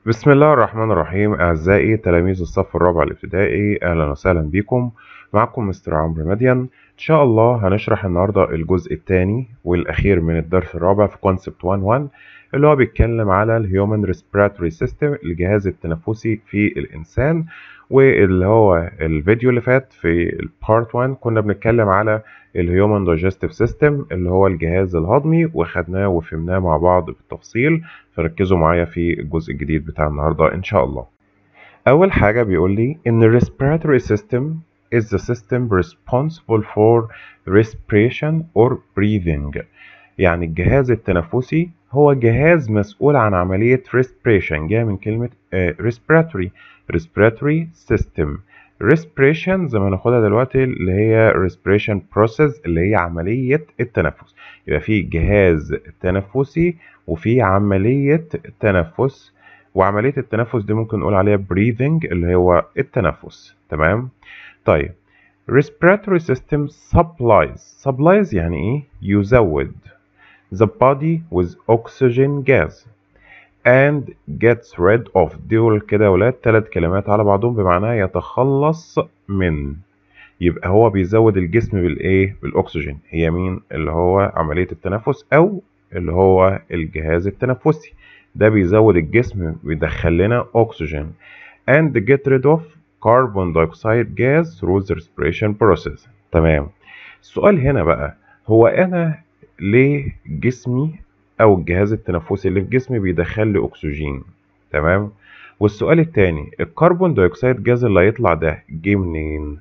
بسم الله الرحمن الرحيم أعزائي تلاميذ الصف الرابع الابتدائي أهلا وسهلا بكم معكم مستر عمرو مدين إن شاء الله هنشرح النهاردة الجزء الثاني والأخير من الدرس الرابع في كونسبت 1.1 اللي هو بيتكلم على الهيومن ريسبيراتوري سيستم الجهاز التنفسي في الإنسان واللي هو الفيديو اللي فات في البارت 1 كنا بنتكلم على الهيومن دايجستيف سيستم اللي هو الجهاز الهضمي وخدناه وفهمناه مع بعض بالتفصيل فركزوا معايا في الجزء الجديد بتاع النهارده ان شاء الله اول حاجه بيقول لي ان ال respiratory system is the system responsible for respiration or breathing يعني الجهاز التنفسي هو جهاز مسؤول عن عملية respiration جاية من كلمة uh, respiratory respiratory system respiration زي ما هناخدها دلوقتي اللي هي respiration process اللي هي عملية التنفس يبقى في جهاز تنفسي وفي عملية تنفس وعملية التنفس دي ممكن نقول عليها breathing اللي هو التنفس تمام طيب respiratory system supplies supplies يعني ايه يزود the body with oxygen gas and gets rid of دول كده يا ولاد تلات كلمات على بعضهم بمعنى يتخلص من يبقى هو بيزود الجسم بالايه بالاكسجين هي مين اللي هو عمليه التنفس او اللي هو الجهاز التنفسي ده بيزود الجسم ويدخل لنا اكسجين and get rid of carbon dioxide gas through the respiration process تمام السؤال هنا بقى هو انا ليه جسمي او الجهاز التنفسي اللي في جسمي بيدخل لي اكسجين تمام والسؤال التاني الكربون دايوكسيد جاز اللي هيطلع ده جه منين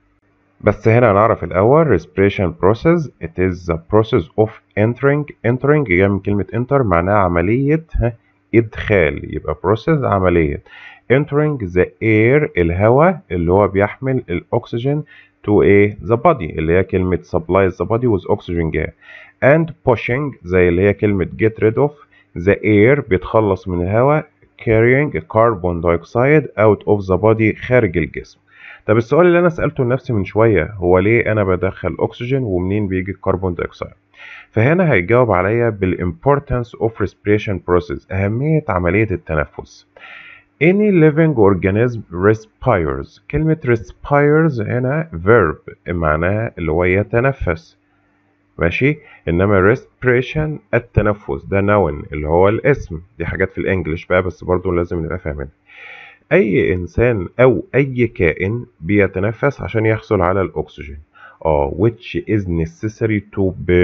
بس هنا نعرف الأول respiration process it is the process of entering entering جاي من كلمة enter معناها عملية إدخال يبقى process عملية entering the air الهواء اللي هو بيحمل الأكسجين to a the body اللي هي كلمة supply the body with oxygen gas and pushing زي اللي هي كلمة get rid of the air بيتخلص من الهواء carrying carbon dioxide out of the body خارج الجسم طب السؤال اللي انا سالته لنفسي من شويه هو ليه انا بدخل اكسجين ومنين بيجي الكربون دايوكسيد فهنا هيجاوب عليا بالimportance of respiration process اهميه عمليه التنفس any living organism respires كلمة respires هنا verb معناها اللي هو يتنفس ماشي انما respiration التنفس ده noun اللي هو الاسم دي حاجات في الانجليش بقى بس برضو لازم نبقى فاهمينها اي انسان او اي كائن بيتنفس عشان يحصل على الاكسجين اه which is necessary to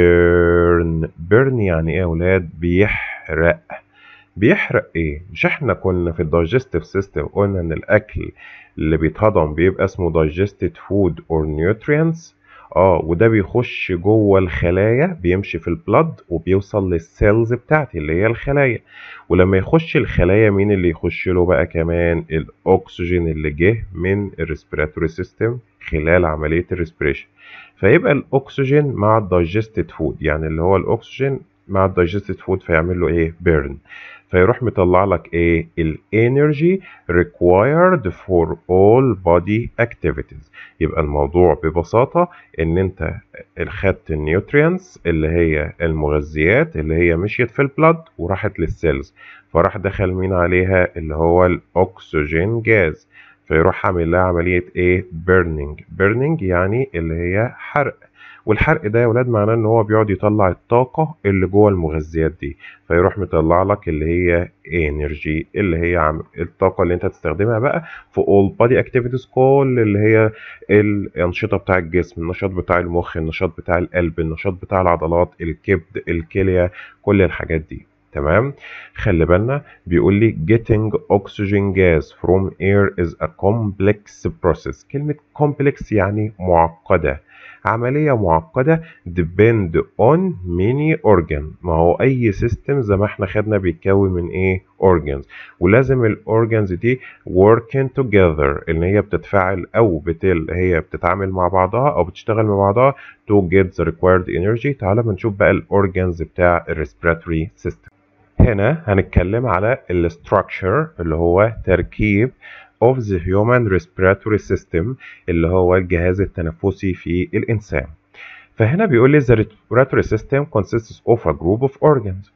burn burn يعني ايه يا اولاد بيحرق بيحرق ايه مش احنا كنا في الدايجستيف سيستم قلنا ان الاكل اللي بيتهضم بيبقى اسمه digested food or nutrients اه وده بيخش جوه الخلايا بيمشي في البلد وبيوصل للسيلز بتاعتي اللي هي الخلايا ولما يخش الخلايا مين اللي يخش له بقى كمان الاكسجين اللي جه من الريسبيراتوري سيستم خلال عمليه الريسبيريشن فيبقى الاكسجين مع الدايجستد فود يعني اللي هو الاكسجين مع الدايجستد فود فيعمل له ايه بيرن فيروح مطلع لك ايه الانرجي required for all body activities يبقى الموضوع ببساطة ان انت خدت النيوترينز اللي هي المغذيات اللي هي مشيت في البلد وراحت للسيلز فراح دخل مين عليها اللي هو الاكسجين جاز فيروح عامل لها عملية ايه بيرنينج بيرنينج يعني اللي هي حرق والحرق ده يا ولاد معناه ان هو بيقعد يطلع الطاقة اللي جوه المغذيات دي فيروح مطلع لك اللي هي انرجي اللي هي عم... الطاقة اللي انت تستخدمها بقى في all body activities كل اللي هي الانشطة بتاع الجسم النشاط بتاع المخ النشاط بتاع القلب النشاط بتاع العضلات الكبد الكلية كل الحاجات دي تمام خلي بالنا بيقول لي getting oxygen gas from air is a complex process كلمة complex يعني معقدة عملية معقدة depend on many organ ما هو أي سيستم زي ما احنا خدنا بيتكون من إيه organs ولازم الأورجانز دي working together إن هي بتتفاعل أو بتل هي بتتعامل مع بعضها أو بتشتغل مع بعضها to get the required energy تعالى بنشوف بقى الأورجانز بتاع الريسبيراتوري سيستم هنا هنتكلم على الستراكشر اللي هو تركيب of the human respiratory system اللي هو الجهاز التنفسي في الإنسان فهنا بيقول لي the respiratory system consists of a group of organs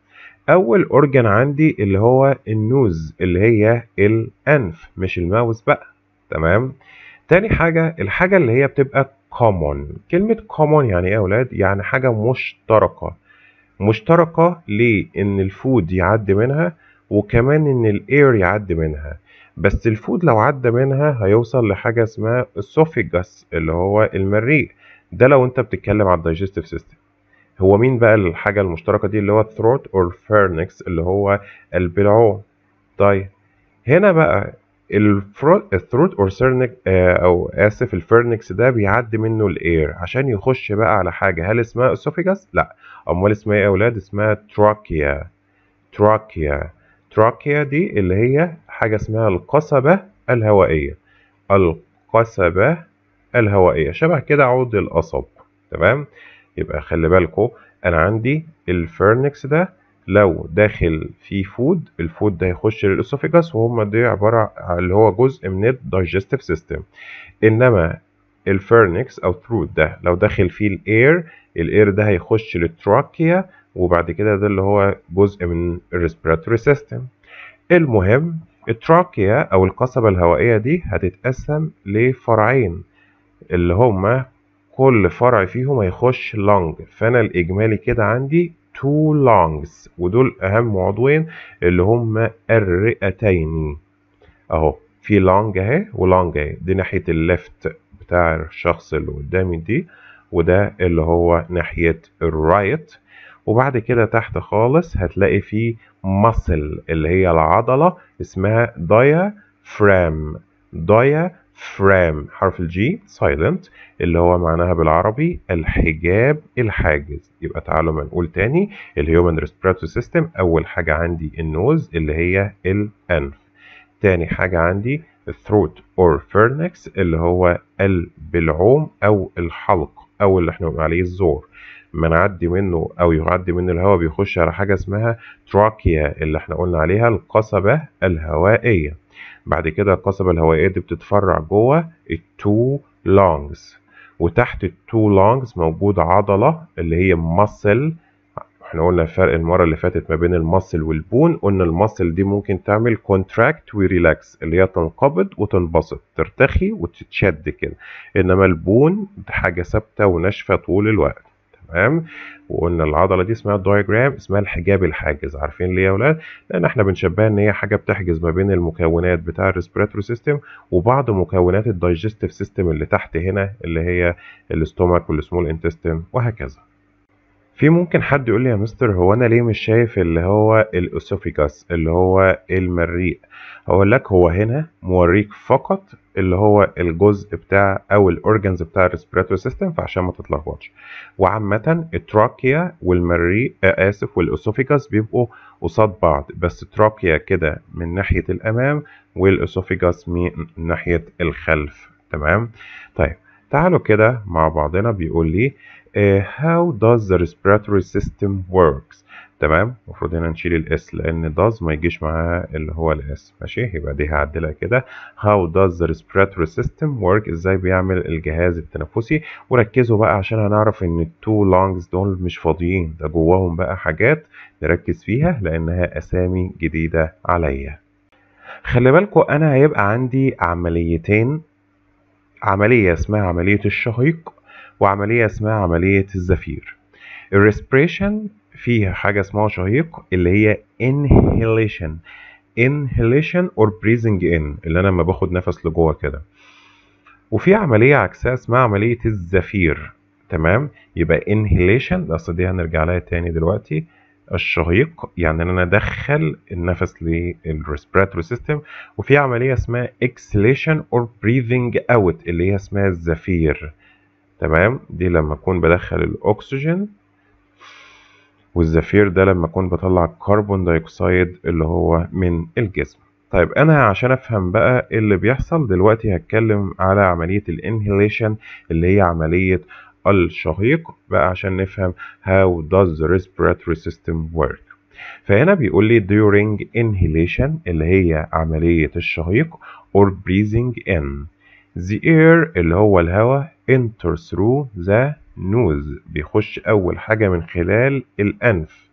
اول اورجان عندي اللي هو النوز اللي هي الانف مش الماوس بقى تمام تاني حاجة الحاجة اللي هي بتبقى common كلمة common يعني ايه يا اولاد يعني حاجة مشتركة مشتركة ليه ان الفود يعدي منها وكمان ان الاير يعدي منها بس الفود لو عدى منها هيوصل لحاجة اسمها السوفيجاس اللي هو المريء ده لو انت بتتكلم على الدايجستيف سيستم هو مين بقى الحاجة المشتركة دي اللي هو الثروت اور فيرنكس اللي هو البلعوم طيب هنا بقى الثروت اور سيرنك او اسف الفيرنكس ده بيعدي منه الاير عشان يخش بقى على حاجة هل اسمها اسوفيجاس؟ لا امال اسمها ايه يا اولاد؟ اسمها تراكيا تراكيا تراكيا دي اللي هي حاجة اسمها القصبة الهوائية القصبة الهوائية شبه كده عود القصب تمام يبقى خلي بالكم انا عندي الفيرنكس ده لو داخل فيه فود الفود ده هيخش للاسوفيجاس وهم دي عبارة عن اللي هو جزء من الدايجستيف سيستم انما الفيرنكس او ثروت ده لو داخل فيه الاير الاير ده هيخش للتراكيا وبعد كده ده اللي هو جزء من الريسبيراتوري سيستم المهم التراكيا او القصبة الهوائية دي هتتقسم لفرعين اللي هما كل فرع فيهم هيخش لونج فانا الاجمالي كده عندي تو لونجز ودول اهم عضوين اللي هما الرئتين اهو في لونج اهي ولونج اهي دي ناحية الليفت بتاع الشخص اللي قدامي دي وده اللي هو ناحية الرايت وبعد كده تحت خالص هتلاقي فيه ماسل اللي هي العضلة اسمها دايا فرام دايا فرام حرف الجي سايلنت اللي هو معناها بالعربي الحجاب الحاجز يبقى تعالوا ما نقول تاني الهيومن ريسبيراتوري سيستم اول حاجة عندي النوز اللي هي الانف تاني حاجة عندي الثروت اور فيرنكس اللي هو البلعوم او الحلق او اللي احنا بنقول عليه الزور ما نعدي منه او يعدي منه الهواء بيخش على حاجة اسمها تراكيا اللي احنا قلنا عليها القصبة الهوائية بعد كده القصبة الهوائية دي بتتفرع جوه التو لونجز وتحت التو لونجز موجود عضلة اللي هي ماسل احنا قلنا الفرق المرة اللي فاتت ما بين الماسل والبون قلنا الماسل دي ممكن تعمل كونتراكت وريلاكس اللي هي تنقبض وتنبسط ترتخي وتتشد كده انما البون حاجة ثابتة وناشفة طول الوقت تمام وقلنا العضله دي اسمها الدايجرام اسمها الحجاب الحاجز عارفين ليه يا اولاد لان احنا بنشبهها ان هي حاجه بتحجز ما بين المكونات بتاع الريسبيراتوري سيستم وبعض مكونات الدايجستيف سيستم اللي تحت هنا اللي هي الاستومك والسمول انتستين وهكذا في ممكن حد يقول لي يا مستر هو انا ليه مش شايف اللي هو الاسوفيجاس اللي هو المريء هقول لك هو هنا موريك فقط اللي هو الجزء بتاع او الاورجنز بتاع الريسبيراتوري سيستم فعشان ما تتلخبطش وعامة التراكيا والمريء آه اسف والاسوفيجاس بيبقوا قصاد بعض بس التراكيا كده من ناحية الامام والاسوفيجاس من ناحية الخلف تمام طيب تعالوا كده مع بعضنا بيقول لي uh, how does the respiratory system works تمام المفروض هنا نشيل الاس لان does ما يجيش معاها اللي هو الاس ماشي يبقى دي هعدلها كده how does the respiratory system work ازاي بيعمل الجهاز التنفسي وركزوا بقى عشان هنعرف ان التو لونجز دول مش فاضيين ده جواهم بقى حاجات نركز فيها لانها اسامي جديدة عليا خلي بالكوا انا هيبقى عندي عمليتين عملية اسمها عملية الشهيق وعملية اسمها عملية الزفير الريسبريشن فيها حاجة اسمها شهيق اللي هي inhalation inhalation or breathing in اللي انا لما باخد نفس لجوه كده وفي عملية عكسها اسمها عملية الزفير تمام يبقى inhalation اصل دي هنرجع لها تاني دلوقتي الشهيق يعني ان انا ادخل النفس للريسبيراتوري سيستم وفي عملية اسمها exhalation or breathing out اللي هي اسمها الزفير تمام دي لما اكون بدخل الاكسجين والزفير ده لما اكون بطلع الكربون دايوكسيد اللي هو من الجسم طيب انا عشان افهم بقى ايه اللي بيحصل دلوقتي هتكلم على عملية الانهيليشن اللي هي عملية الشهيق بقى عشان نفهم how does the respiratory system work فهنا بيقول لي during inhalation اللي هي عملية الشهيق or breathing in the air اللي هو الهواء enter through the nose بيخش أول حاجة من خلال الأنف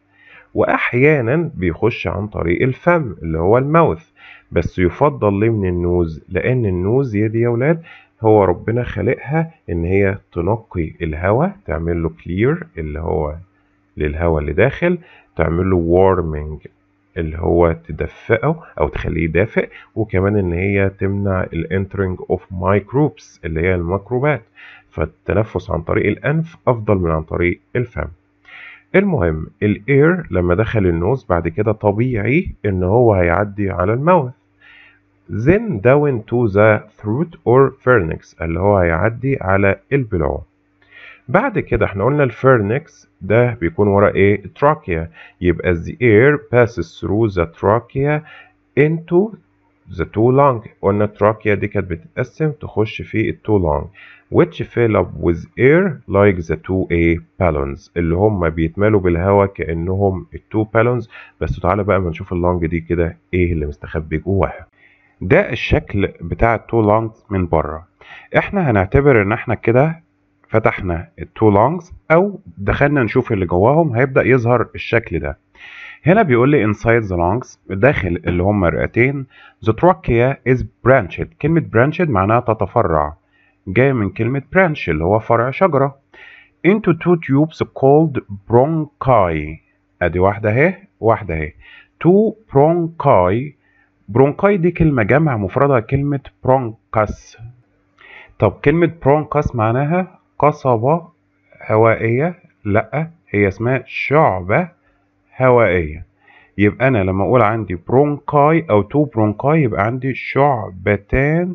واحيانا بيخش عن طريق الفم اللي هو الماوث بس يفضل ليه من النوز لان النوز دي يا ولاد هو ربنا خلقها ان هي تنقي الهواء تعمل له كلير اللي هو للهواء اللي داخل تعمل له وارمنج اللي هو تدفئه او تخليه دافئ وكمان ان هي تمنع الانترنج اوف مايكروبس اللي هي الميكروبات فالتنفس عن طريق الانف افضل من عن طريق الفم المهم الاير لما دخل النوز بعد كده طبيعي ان هو هيعدي على الماوث then down to the throat or pharynx اللي هو هيعدي على البلعوم بعد كده احنا قلنا الفيرنكس ده بيكون ورا ايه التراكيا يبقى the air passes through the trachea into the two lung قلنا التراكيا دي كانت بتتقسم تخش في التو lung which fill up with air like the two A ballons اللي هم بيتمالوا بالهواء كأنهم التو ballons بس تعالى بقى ما نشوف اللونج دي كده ايه اللي مستخبي جواها ده الشكل بتاع التو لونجز من بره احنا هنعتبر ان احنا كده فتحنا التو لونجز او دخلنا نشوف اللي جواهم هيبدا يظهر الشكل ده هنا بيقول لي inside the lungs داخل اللي هم الرئتين the trachea is branched كلمة branched معناها تتفرع جاية من كلمة branch اللي هو فرع شجرة into two tubes called bronchi ادي واحدة اهي واحدة اهي two bronchi برونكاي دي كلمة جمع مفردها كلمة برونكاس طب كلمة برونكاس معناها قصبة هوائية لأ هي اسمها شعبة هوائية يبقى أنا لما أقول عندي برونكاي أو تو برونكاي يبقى عندي شعبتان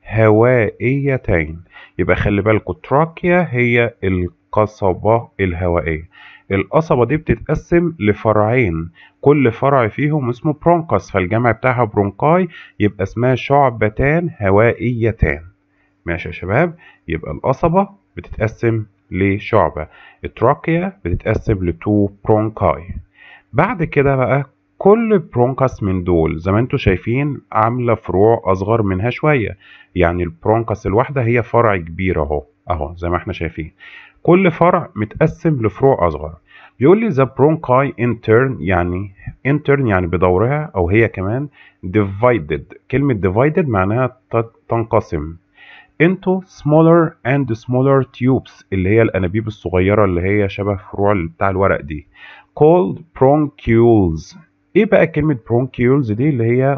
هوائيتين يبقى خلي بالكوا التراكيا هي القصبة الهوائية القصبة دي بتتقسم لفرعين كل فرع فيهم اسمه برونكاس فالجمع بتاعها برونكاي يبقى اسمها شعبتان هوائيتان ماشي يا شباب يبقى القصبة بتتقسم لشعبة التراكيا بتتقسم لتو برونكاي بعد كده بقى كل برونكاس من دول زي ما انتوا شايفين عاملة فروع أصغر منها شوية يعني البرونكاس الواحدة هي فرع كبير أهو أهو زي ما احنا شايفين كل فرع متقسم لفروع أصغر بيقول لي the bronchi in turn يعني in turn يعني بدورها أو هي كمان divided كلمة divided معناها تنقسم into smaller and smaller tubes اللي هي الأنابيب الصغيرة اللي هي شبه فروع بتاع الورق دي called bronchioles ايه بقى كلمة bronchioles دي اللي هي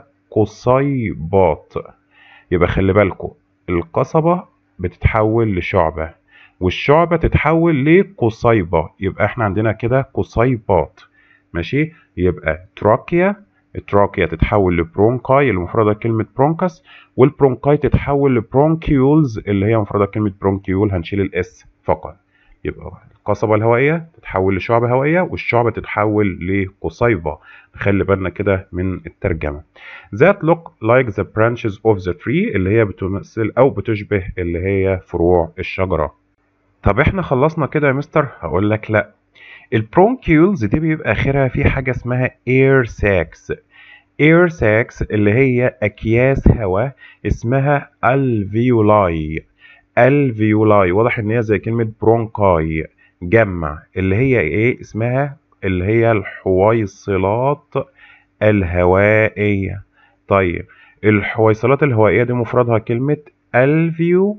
قصيبات يبقى خلي بالكم القصبة بتتحول لشعبة والشعبة تتحول لقصيبة يبقى احنا عندنا كده قصيبات ماشي يبقى تراكيا التراكيا تتحول لبرونكاي اللي مفردها كلمة برونكاس والبرونكاي تتحول لبرونكيولز اللي هي مفردها كلمة برونكيول هنشيل الاس فقط يبقى القصبة الهوائية تتحول لشعبة هوائية والشعبة تتحول لقصيبة نخلي بالنا كده من الترجمة that look like the branches of the tree اللي هي بتمثل أو بتشبه اللي هي فروع الشجرة طب احنا خلصنا كده يا مستر هقول لك لا البرونكيولز دي بيبقى اخرها في حاجه اسمها اير ساكس اير ساكس اللي هي اكياس هواء اسمها الفيولاي الفيولاي واضح ان هي زي كلمه برونكاي جمع اللي هي ايه اسمها اللي هي الحويصلات الهوائيه طيب الحويصلات الهوائيه دي مفردها كلمه الفيو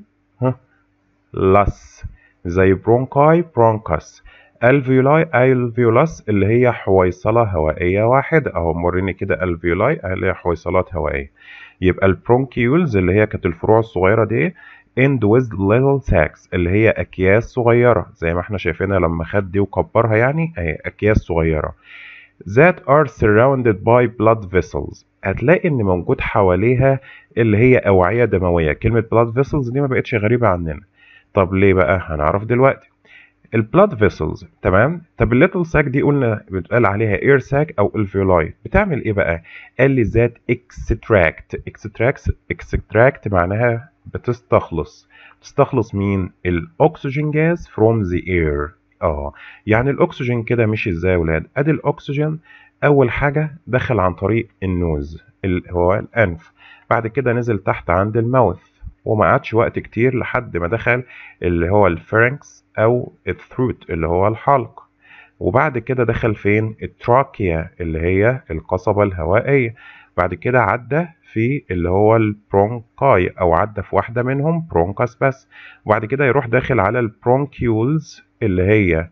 لاس زي برونكاي برونكاس الفيولاي الفيولاس اللي هي حويصلة هوائية واحدة اهو موريني كده الفيولاي اللي هي حويصلات هوائية يبقى البرونكيولز اللي هي كانت الفروع الصغيرة دي end with little sacs اللي هي أكياس صغيرة زي ما احنا شايفينها لما خد دي وكبرها يعني اهي أكياس صغيرة that are surrounded by blood vessels هتلاقي ان موجود حواليها اللي هي أوعية دموية كلمة blood vessels دي ما بقتش غريبة عننا طب ليه بقى هنعرف دلوقتي البلاد فيسلز تمام طب الليتل ساك دي قلنا بتقال عليها اير ساك او الفيولاي بتعمل ايه بقى قال لي ذات اكستراكت اكستراكت اكستراكت معناها بتستخلص تستخلص مين الاكسجين جاز فروم ذا اير اه يعني الاكسجين كده مشي ازاي يا ولاد ادي الاكسجين اول حاجه دخل عن طريق النوز اللي هو الانف بعد كده نزل تحت عند الماوث وما قعدش وقت كتير لحد ما دخل اللي هو الفرنكس او الثروت اللي هو الحلق وبعد كده دخل فين التراكيا اللي هي القصبة الهوائية بعد كده عدى في اللي هو البرونكاي او عدى في واحدة منهم برونكاس بس وبعد كده يروح داخل على البرونكيولز اللي هي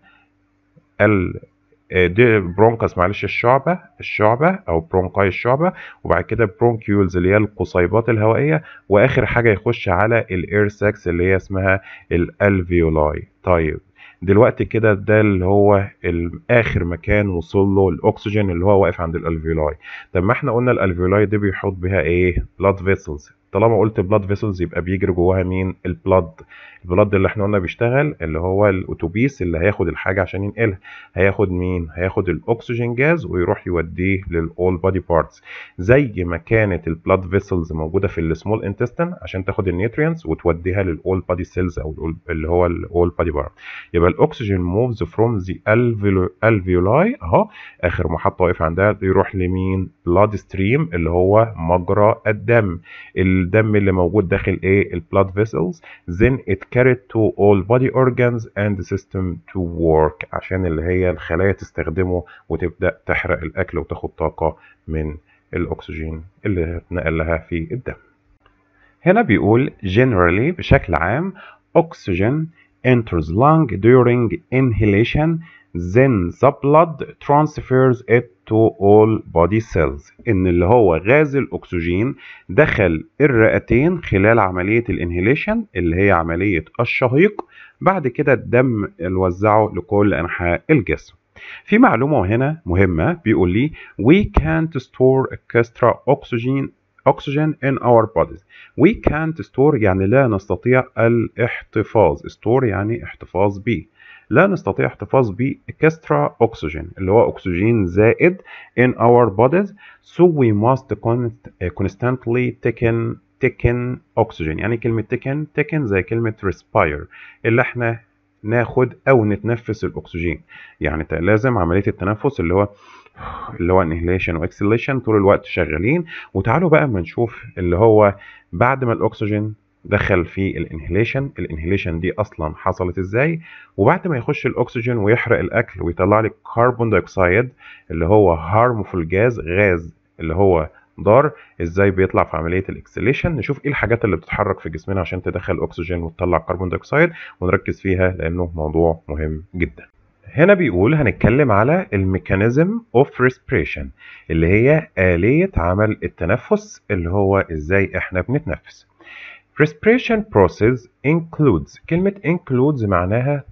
ال دي برونكاس معلش الشعبة الشعبة أو برونكاي الشعبة وبعد كده برونكيولز اللي هي القصيبات الهوائية وآخر حاجة يخش على الاير ساكس اللي هي اسمها الالفيولاي طيب دلوقتي كده ده اللي هو اخر مكان وصل له الاكسجين اللي هو واقف عند الالفيولاي طب ما احنا قلنا الالفيولاي دي بيحوط بها ايه بلاد فيسلز طالما قلت بلاد فيسلز يبقى بيجري جواها مين البلاد البلاد اللي احنا قلنا بيشتغل اللي هو الاتوبيس اللي هياخد الحاجه عشان ينقلها هياخد مين هياخد الاكسجين جاز ويروح يوديه للاول بادي بارتس زي ما كانت البلاد فيسلز موجوده في السمول انتستين عشان تاخد النيوترينتس وتوديها للاول بادي سيلز او اللي هو الاول بادي بارت يبقى الاكسجين موفز فروم ذا الفيولاي اهو اخر محطه واقف عندها يروح لمين بلاد ستريم اللي هو مجرى الدم الدم اللي موجود داخل ايه البلاد فيسلز then it carried to all body organs and the system to work عشان اللي هي الخلايا تستخدمه وتبدا تحرق الاكل وتاخد طاقه من الاكسجين اللي اتنقل لها في الدم هنا بيقول generally بشكل عام oxygen enters lung during inhalation then the blood transfers it to all body cells ان اللي هو غاز الاكسجين دخل الرئتين خلال عملية الانهيليشن اللي هي عملية الشهيق بعد كده الدم الوزعه لكل انحاء الجسم في معلومة هنا مهمة بيقول لي we can't store extra oxygen oxygen in our bodies we can't store يعني لا نستطيع الاحتفاظ store يعني احتفاظ به لا نستطيع احتفاظ ب extra oxygen اللي هو أكسجين زائد in our bodies so we must constantly taken taken oxygen يعني كلمة taken taken زي كلمة respire اللي احنا ناخد أو نتنفس الأكسجين يعني لازم عملية التنفس اللي هو اللي هو inhalation و exhalation طول الوقت شغالين وتعالوا بقى ما نشوف اللي هو بعد ما الأكسجين دخل في الانهيليشن الانهيليشن دي اصلا حصلت ازاي وبعد ما يخش الاكسجين ويحرق الاكل ويطلع لك كربون دايوكسيد اللي هو هارمفول جاز غاز اللي هو ضار ازاي بيطلع في عمليه الاكسليشن نشوف ايه الحاجات اللي بتتحرك في جسمنا عشان تدخل اكسجين وتطلع كربون دايوكسيد ونركز فيها لانه موضوع مهم جدا هنا بيقول هنتكلم على الميكانيزم اوف ريسبريشن اللي هي آلية عمل التنفس اللي هو ازاي احنا بنتنفس respiration process includes كلمة includes معناها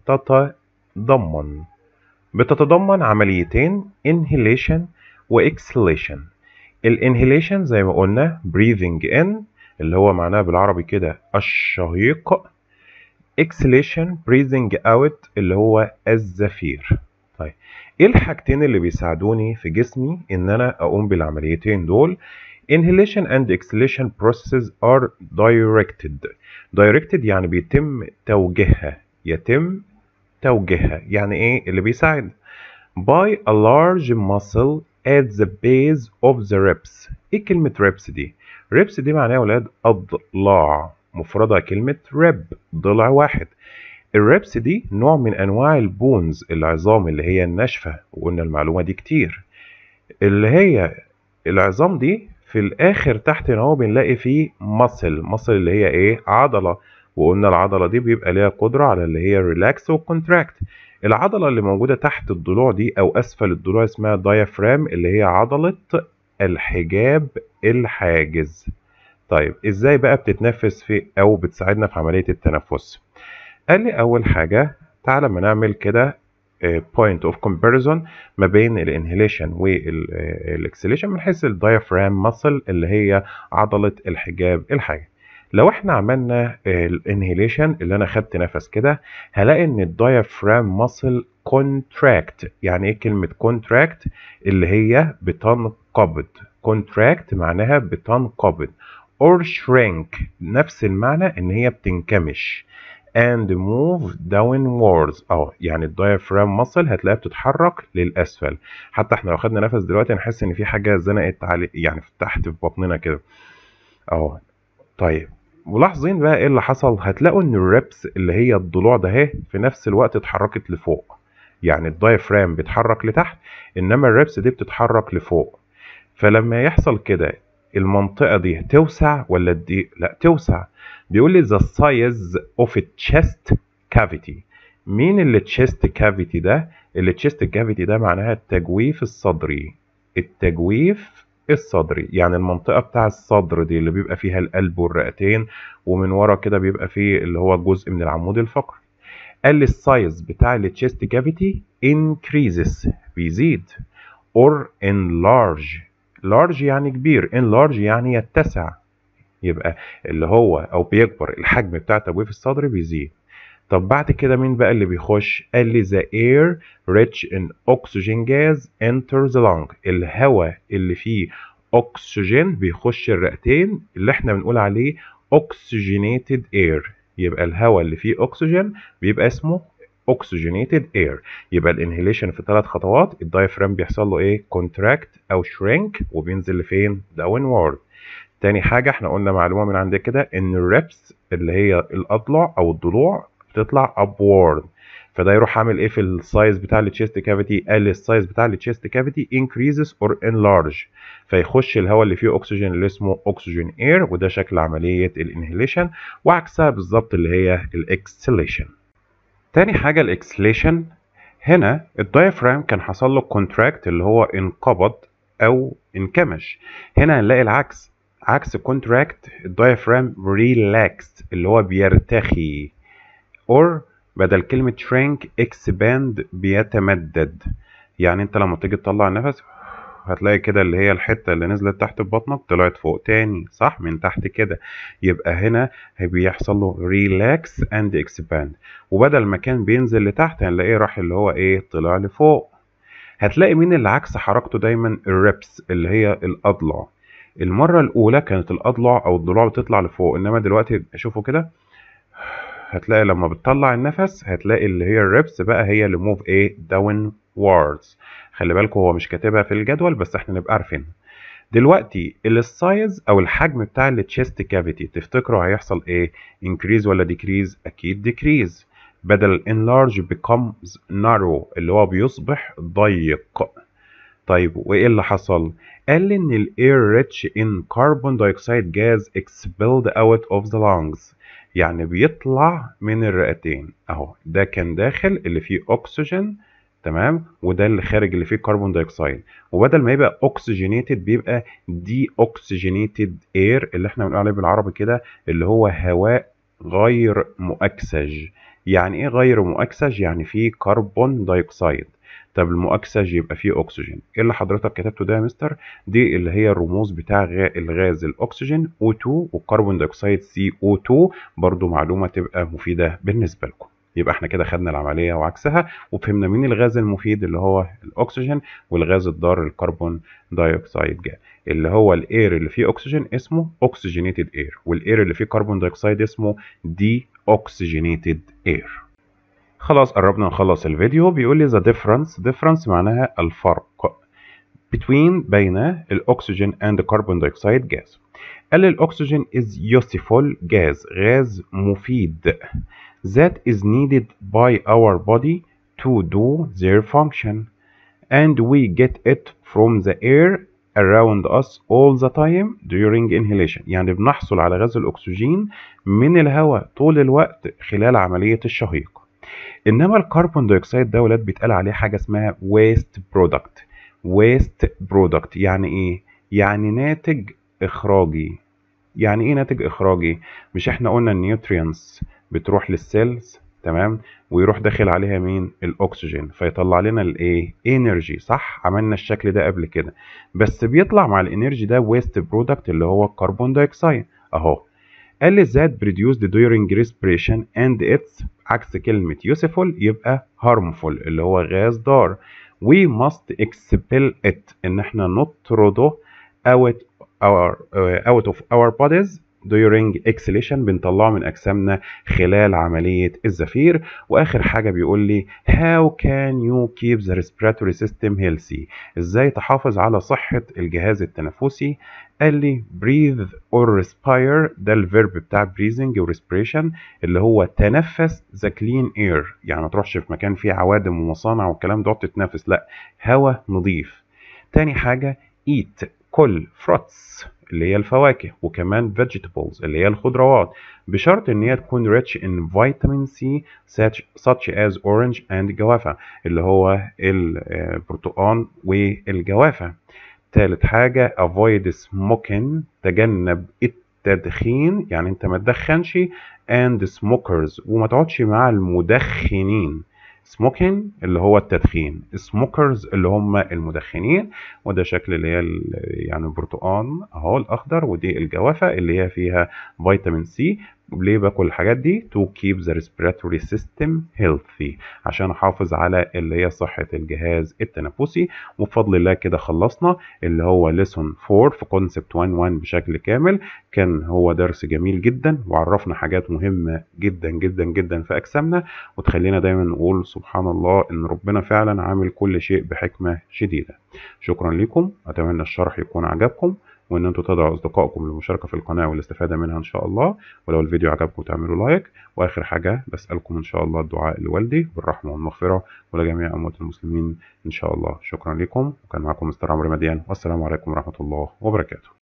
تتضمن بتتضمن عمليتين inhalation و exhalation الانهيليشن زي ما قلنا breathing in اللي هو معناه بالعربي كده الشهيق exhalation breathing out اللي هو الزفير طيب ايه الحاجتين اللي بيساعدوني في جسمي ان انا اقوم بالعمليتين دول inhalation and exhalation processes are directed directed يعني بيتم توجيهها يتم توجيهها يعني ايه اللي بيساعد by a large muscle at the base of the ribs ايه كلمة ribs دي ribs دي معناها يا ولاد اضلاع مفردها كلمة rib ضلع واحد الريبس دي نوع من انواع البونز العظام اللي هي الناشفة وقلنا المعلومة دي كتير اللي هي العظام دي في الاخر تحت هنا هو بنلاقي فيه ماسل ماسل اللي هي ايه عضله وقلنا العضله دي بيبقى ليها قدره على اللي هي ريلاكس وكونتراكت العضله اللي موجوده تحت الضلوع دي او اسفل الضلوع اسمها دايافرام اللي هي عضله الحجاب الحاجز طيب ازاي بقى بتتنفس في او بتساعدنا في عمليه التنفس قال لي اول حاجه تعالى ما نعمل كده بوينت اوف كومباريزون ما بين الانهيليشن والاكسليشن من حيث الدايفرام ماسل اللي هي عضله الحجاب الحاجه لو احنا عملنا الانهيليشن اللي انا خدت نفس كده هلاقي ان الدايفرام ماسل كونتراكت يعني ايه كلمه كونتراكت اللي هي بتنقبض كونتراكت معناها بتنقبض or shrink نفس المعنى ان هي بتنكمش and move downwards اه يعني الدايفرام ماسل هتلاقيها بتتحرك للاسفل حتى احنا لو خدنا نفس دلوقتي نحس ان في حاجه زنقت علي يعني تحت في بطننا كده اه طيب ملاحظين بقى ايه اللي حصل هتلاقوا ان الريبس اللي هي الضلوع ده اهي في نفس الوقت اتحركت لفوق يعني الدايفرام بيتحرك لتحت انما الريبس دي بتتحرك لفوق فلما يحصل كده المنطقة دي توسع ولا دي لا توسع بيقول لي the size of a chest cavity مين اللي chest cavity ده اللي chest cavity ده معناها التجويف الصدري التجويف الصدري يعني المنطقة بتاع الصدر دي اللي بيبقى فيها القلب والرئتين ومن ورا كده بيبقى فيه اللي هو جزء من العمود الفقري قال لي السايز بتاع التشيست كافيتي increases بيزيد or enlarge large يعني كبير enlarge يعني يتسع يبقى اللي هو او بيكبر الحجم بتاع التجويف الصدري بيزيد طب بعد كده مين بقى اللي بيخش قال لي the air rich in oxygen gas enters the lung الهواء اللي فيه اكسجين بيخش الرئتين اللي احنا بنقول عليه oxygenated air يبقى الهواء اللي فيه اكسجين بيبقى اسمه oxygenated air يبقى الانهيليشن في ثلاث خطوات الدايفرام بيحصل له ايه contract او shrink وبينزل لفين downward تاني حاجة احنا قلنا معلومة من عندك كده ان الريبس اللي هي الاضلع او الضلوع بتطلع upward فده يروح عامل ايه في السايز بتاع التشيست كافيتي قال السايز بتاع التشيست كافيتي increases or enlarge فيخش الهواء اللي فيه اكسجين اللي اسمه اكسجين اير وده شكل عمليه الانهيليشن وعكسها بالظبط اللي هي الاكسليشن تاني حاجه الاكسليشن هنا الدايفرام كان حصل له كونتراكت اللي هو انقبض او انكمش هنا هنلاقي العكس عكس كونتراكت الدايفرام ريلاكس اللي هو بيرتخي or بدل كلمة shrink expand بيتمدد يعني انت لما تيجي تطلع النفس هتلاقي كده اللي هي الحتة اللي نزلت تحت ببطنك طلعت فوق تاني صح من تحت كده يبقى هنا بيحصل له relax and expand وبدل ما كان بينزل لتحت هنلاقيه راح اللي هو ايه طلع لفوق هتلاقي مين اللي عكس حركته دايما الريبس اللي هي الاضلع المرة الأولى كانت الأضلع أو الضلوع بتطلع لفوق إنما دلوقتي شوفوا كده هتلاقي لما بتطلع النفس هتلاقي اللي هي الريبس بقى هي اللي موف ايه داون واردز خلي بالكم هو مش كاتبها في الجدول بس احنا نبقى عارفين دلوقتي السايز او الحجم بتاع التشيست كافيتي تفتكروا هيحصل ايه انكريز ولا ديكريز اكيد ديكريز بدل enlarge becomes narrow اللي هو بيصبح ضيق طيب وايه اللي حصل قال لي ان الاير rich in carbon dioxide gas expelled out of the lungs يعني بيطلع من الرئتين اهو ده كان داخل اللي فيه اكسجين تمام وده اللي خارج اللي فيه كربون دايوكسيد وبدل ما يبقى اوكسجينيتد بيبقى دي اوكسجينيتد اير اللي احنا بنقول عليه بالعربي كده اللي هو هواء غير مؤكسج يعني ايه غير مؤكسج يعني فيه كربون دايوكسيد طب المؤكسج يبقى فيه اكسجين ايه اللي حضرتك كتبته ده يا مستر دي اللي هي الرموز بتاع الغاز الاكسجين O2 والكربون دايوكسيد CO2 برضو معلومه تبقى مفيده بالنسبه لكم يبقى احنا كده خدنا العمليه وعكسها وفهمنا مين الغاز المفيد اللي هو الاكسجين والغاز الضار الكربون دايوكسيد جاز اللي هو الاير اللي فيه اكسجين اسمه اوكسجينيتد اير والاير اللي فيه كربون دايوكسيد اسمه دي اوكسجينيتد اير خلاص قربنا نخلص الفيديو بيقول لي the difference difference معناها الفرق between بين الاكسجين and the carbon dioxide gas قال الاكسجين is useful gas غاز مفيد that is needed by our body to do their function and we get it from the air around us all the time during inhalation يعني بنحصل على غاز الأكسجين من الهواء طول الوقت خلال عملية الشهيق إنما الكربون دايوكسيد ده ولاد بيتقال عليه حاجة اسمها waste product waste product يعني إيه؟ يعني ناتج إخراجي يعني إيه ناتج إخراجي؟ مش إحنا قلنا النيوترينز بتروح للسيلز تمام ويروح داخل عليها مين الاكسجين فيطلع لنا الايه انرجي صح عملنا الشكل ده قبل كده بس بيطلع مع الانرجي ده ويست برودكت اللي هو الكربون دايوكسيد اهو قال لي that produced during respiration and its عكس كلمة useful يبقى harmful اللي هو غاز ضار we must expel it ان احنا نطرده out our uh, out of our bodies during exhalation بنطلعه من اجسامنا خلال عمليه الزفير واخر حاجه بيقول لي how can you keep the respiratory system healthy ازاي تحافظ على صحه الجهاز التنفسي قال لي breathe or respire ده الفيرب بتاع breathing و respiration اللي هو تنفس the clean air يعني ما تروحش في مكان فيه عوادم ومصانع والكلام ده تتنفس لا هواء نظيف تاني حاجة eat كل fruits اللي هي الفواكه وكمان vegetables اللي هي الخضروات بشرط ان هي تكون rich in vitamin C such, such as orange and جوافة اللي هو البرتقال والجوافة تالت حاجة avoid smoking تجنب التدخين يعني انت ما تدخنش and smokers وما تقعدش مع المدخنين smoking اللي هو التدخين smokers اللي هم المدخنين وده شكل اللي هي يعني البرتقال اهو الاخضر ودي الجوافة اللي هي فيها فيتامين سي ليه باكل الحاجات دي to keep the respiratory system healthy عشان احافظ على اللي هي صحة الجهاز التنفسي وبفضل الله كده خلصنا اللي هو lesson 4 في concept 1 1 بشكل كامل كان هو درس جميل جدا وعرفنا حاجات مهمة جدا جدا جدا في اجسامنا وتخلينا دايما نقول سبحان الله ان ربنا فعلا عامل كل شيء بحكمة شديدة شكرا لكم اتمنى الشرح يكون عجبكم وان انتم تدعوا اصدقائكم للمشاركه في القناه والاستفاده منها ان شاء الله ولو الفيديو عجبكم تعملوا لايك واخر حاجه بسالكم ان شاء الله الدعاء لوالدي بالرحمه والمغفره ولجميع اموات المسلمين ان شاء الله شكرا لكم وكان معكم مستر عمرو مديان والسلام عليكم ورحمه الله وبركاته